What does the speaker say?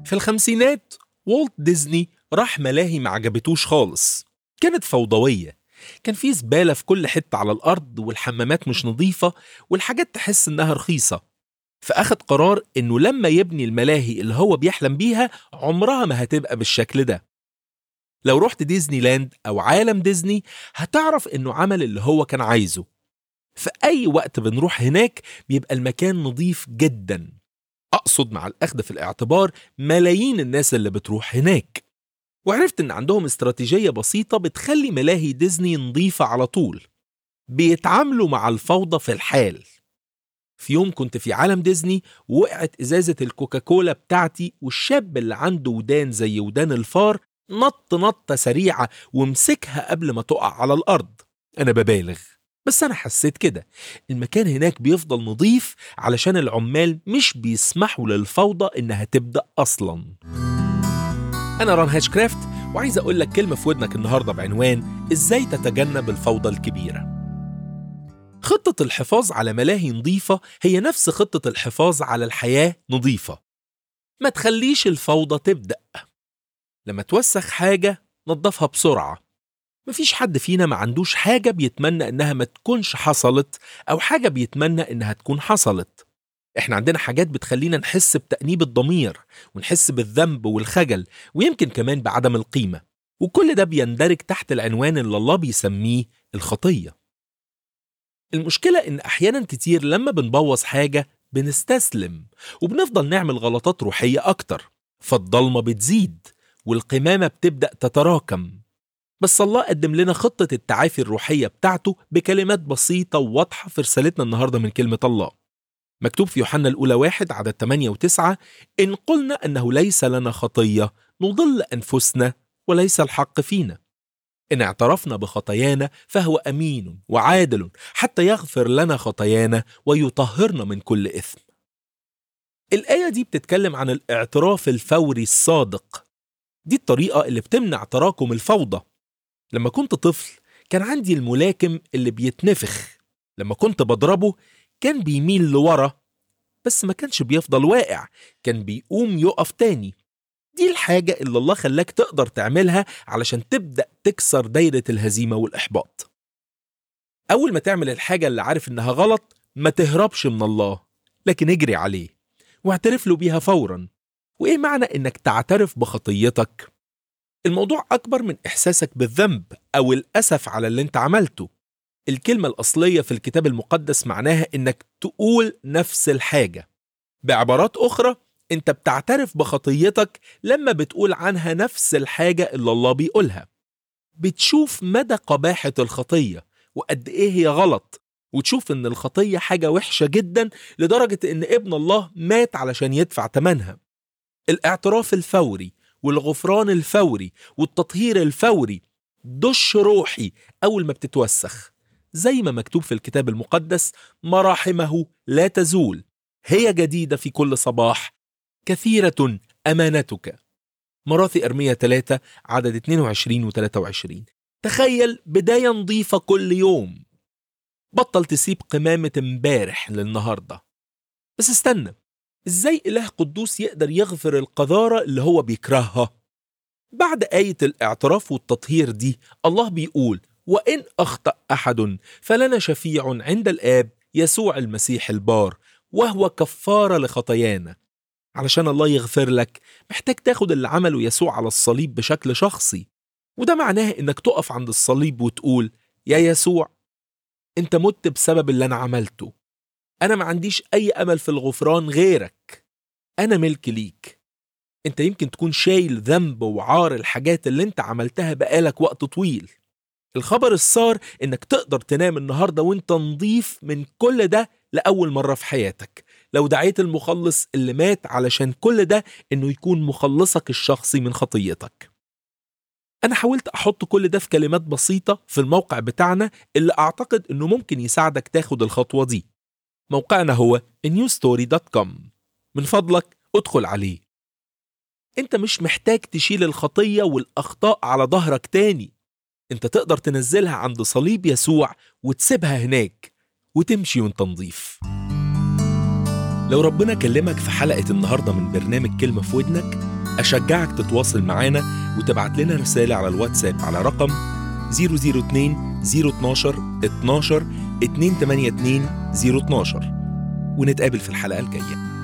في الخمسينات والت ديزني راح ملاهي ما عجبتوش خالص كانت فوضوية كان في زبالة في كل حتة على الأرض والحمامات مش نظيفة والحاجات تحس إنها رخيصة فأخد قرار إنه لما يبني الملاهي اللي هو بيحلم بيها عمرها ما هتبقى بالشكل ده لو رحت ديزني لاند أو عالم ديزني هتعرف إنه عمل اللي هو كان عايزه في أي وقت بنروح هناك بيبقى المكان نظيف جدا أقصد مع الأخذ في الاعتبار ملايين الناس اللي بتروح هناك وعرفت إن عندهم استراتيجية بسيطة بتخلي ملاهي ديزني نظيفة على طول بيتعاملوا مع الفوضى في الحال في يوم كنت في عالم ديزني وقعت إزازة الكوكاكولا بتاعتي والشاب اللي عنده ودان زي ودان الفار نط نطة سريعة ومسكها قبل ما تقع على الأرض أنا ببالغ بس أنا حسيت كده المكان هناك بيفضل نظيف علشان العمال مش بيسمحوا للفوضى إنها تبدأ أصلا أنا ران هاتشكرافت وعايز أقول لك كلمة في ودنك النهاردة بعنوان إزاي تتجنب الفوضى الكبيرة خطة الحفاظ على ملاهي نظيفة هي نفس خطة الحفاظ على الحياة نظيفة ما تخليش الفوضى تبدأ لما توسخ حاجة نظفها بسرعة مفيش حد فينا ما عندوش حاجة بيتمنى إنها ما تكونش حصلت أو حاجة بيتمنى إنها تكون حصلت إحنا عندنا حاجات بتخلينا نحس بتأنيب الضمير ونحس بالذنب والخجل ويمكن كمان بعدم القيمة وكل ده بيندرج تحت العنوان اللي الله بيسميه الخطية المشكلة إن أحيانا كتير لما بنبوظ حاجة بنستسلم وبنفضل نعمل غلطات روحية أكتر فالضلمة بتزيد والقمامة بتبدأ تتراكم بس الله قدم لنا خطة التعافي الروحية بتاعته بكلمات بسيطة وواضحة في رسالتنا النهاردة من كلمة الله مكتوب في يوحنا الأولى واحد عدد 8 و9 إن قلنا أنه ليس لنا خطية نضل أنفسنا وليس الحق فينا إن اعترفنا بخطايانا فهو أمين وعادل حتى يغفر لنا خطايانا ويطهرنا من كل إثم الآية دي بتتكلم عن الاعتراف الفوري الصادق دي الطريقة اللي بتمنع تراكم الفوضى لما كنت طفل كان عندي الملاكم اللي بيتنفخ لما كنت بضربه كان بيميل لورا بس ما كانش بيفضل واقع كان بيقوم يقف تاني دي الحاجة اللي الله خلاك تقدر تعملها علشان تبدأ تكسر دايرة الهزيمة والإحباط أول ما تعمل الحاجة اللي عارف إنها غلط ما تهربش من الله لكن اجري عليه واعترف له بيها فورا وإيه معنى إنك تعترف بخطيتك؟ الموضوع أكبر من إحساسك بالذنب أو الأسف على اللي أنت عملته الكلمة الأصلية في الكتاب المقدس معناها إنك تقول نفس الحاجة بعبارات أخرى أنت بتعترف بخطيتك لما بتقول عنها نفس الحاجة اللي الله بيقولها بتشوف مدى قباحة الخطية وقد إيه هي غلط وتشوف إن الخطية حاجة وحشة جدا لدرجة إن ابن الله مات علشان يدفع تمنها الاعتراف الفوري والغفران الفوري والتطهير الفوري دش روحي أول ما بتتوسخ زي ما مكتوب في الكتاب المقدس مراحمه لا تزول هي جديدة في كل صباح كثيرة أمانتك مراثي أرمية 3 عدد 22 و 23 تخيل بداية نظيفة كل يوم بطل تسيب قمامة امبارح للنهاردة بس استنى ازاي إله قدوس يقدر يغفر القذارة اللي هو بيكرهها بعد آية الاعتراف والتطهير دي الله بيقول وإن أخطأ أحد فلنا شفيع عند الآب يسوع المسيح البار وهو كفارة لخطايانا علشان الله يغفر لك محتاج تاخد اللي عمله يسوع على الصليب بشكل شخصي وده معناه انك تقف عند الصليب وتقول يا يسوع انت مت بسبب اللي انا عملته انا ما عنديش اي امل في الغفران غيرك انا ملك ليك انت يمكن تكون شايل ذنب وعار الحاجات اللي انت عملتها بقالك وقت طويل الخبر السار انك تقدر تنام النهارده وانت نظيف من كل ده لاول مره في حياتك لو دعيت المخلص اللي مات علشان كل ده انه يكون مخلصك الشخصي من خطيتك انا حاولت احط كل ده في كلمات بسيطه في الموقع بتاعنا اللي اعتقد انه ممكن يساعدك تاخد الخطوه دي موقعنا هو newstory.com من فضلك ادخل عليه انت مش محتاج تشيل الخطيه والاخطاء على ظهرك تاني انت تقدر تنزلها عند صليب يسوع وتسيبها هناك وتمشي وانت نظيف لو ربنا كلمك في حلقة النهاردة من برنامج كلمة في ودنك أشجعك تتواصل معانا وتبعت لنا رسالة على الواتساب على رقم 002 012 12 282 012 ونتقابل في الحلقة الجاية